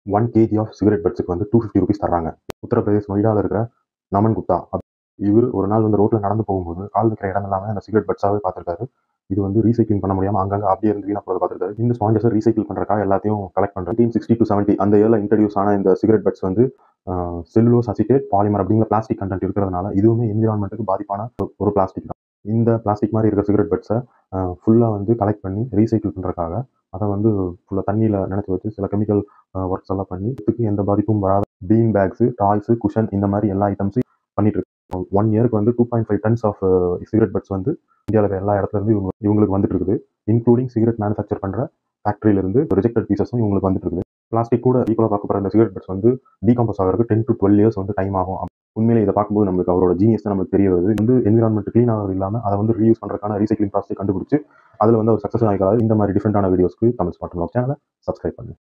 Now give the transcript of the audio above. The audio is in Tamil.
ஒன் கேஜி ஆஃப் சிகரெட் பட்ஸுக்கு வந்து டூ ஃபிஃப்டி ருபீஸ் தர்றாங்க உத்தரப்பிரதேஷ் நொய்டாவில் இருக்கிற நமன் குப்தா இவர் ஒரு நாள் வந்து ரோட்டில் நடந்து போகும்போது கால் வைக்கிற இடம் இல்லாமல் அந்த சிகரெட் பட்ஸாகவே பார்த்துருக்காரு இது வந்து ரீசைக்ளிங் பண்ண முடியாமல் அங்கங்கே அப்படியே இருந்து வீணாக போகிறத பார்த்துருக்காரு இந்த ஸ்பாஞ்சஸை ரீசைக்கிள் பண்ணுறக்காக எல்லாத்தையும் கலெக்ட் பண்ணுறேன் நைன்டீன் சிக்ஸ்டி டு செவன்ட்டி அந்த இயரில் இன்ட்ரடியூஸ் ஆன இந்த சிகரெட் பட்ஸ் வந்து செல்லுலோஸ் அசிட்டேட் பாலிமர் அப்படிங்கிற பிளாஸ்டிக் கண்டென்ட் இருக்கிறதுனால இதுவுமே என்விரான்மெண்ட்டுக்கு பாதிப்பான ஒரு- ஒரு பிளாஸ்டிக் தான் இந்த பிளாஸ்டிக் மாதிரி இருக்கிற சிகரெட் பட்ஸை ஃபுல்லாக வந்து கலெக்ட் பண்ணி ரீசைக்கிள் பண்ணுறக்காக அதை வந்து ஃபுல்லாக தண்ணியில் நினச்சி வச்சு சில கெமிக்கல் ஒர்க்ஸ் எல்லாம் பண்ணி இதுக்கு எந்த பாதிப்பும் வராத பீன் பேக்ஸு டாய்ஸு குஷன் இந்த மாதிரி எல்லா ஐட்டம்ஸையும் பண்ணிட்டு இருக்கு ஒன் இயருக்கு வந்து two point five tons of cigarette butts வந்து இந்தியாவில் இருக்கிற எல்லா இடத்துல இருந்து இவங்க இவங்களுக்கு வந்துட்டு இருக்குது இன்க்ளூடிங் சிகரெட் மேனுஃபேக்சர் பண்ணுற ஃபேக்ட்ரியிலிருந்து ரிஜெக்டட் பீசஸும் இவங்களுக்கு வந்துட்டு இருக்குது பிளாஸ்டிக் கூட ஈக்குவலாக பார்க்க போகிற இந்த சிகரெட் பட்ஸ் வந்து டீகம்போஸ் ஆகிறதுக்கு டென் டு டுவெல் இயர்ஸ் வந்து டைம் ஆகும் உண்மையிலே இதை பார்க்கும்போது நம்மளுக்கு அவரோட ஜீனியஸ் தான் நமக்கு தெரிய வருது இது வந்து என்விரான்மெண்ட் க்ளீன் ஆகிறது இல்லாமல் அதை வந்து ரீயூஸ் பண்ணுறதுக்கான ரீசைக்ளிங் ப்ராசஸ் கண்டுபிடிச்சு அதில் வந்து அவர் சக்ஸஸ் ஆகிக்கிறாரு இந்த மாதிரி டிஃப்ரெண்டான வீடியோஸ்க்கு தமிழ் ஸ்மார்ட் சேனலை சப்ஸ்கிரைப் பண்ணுங்க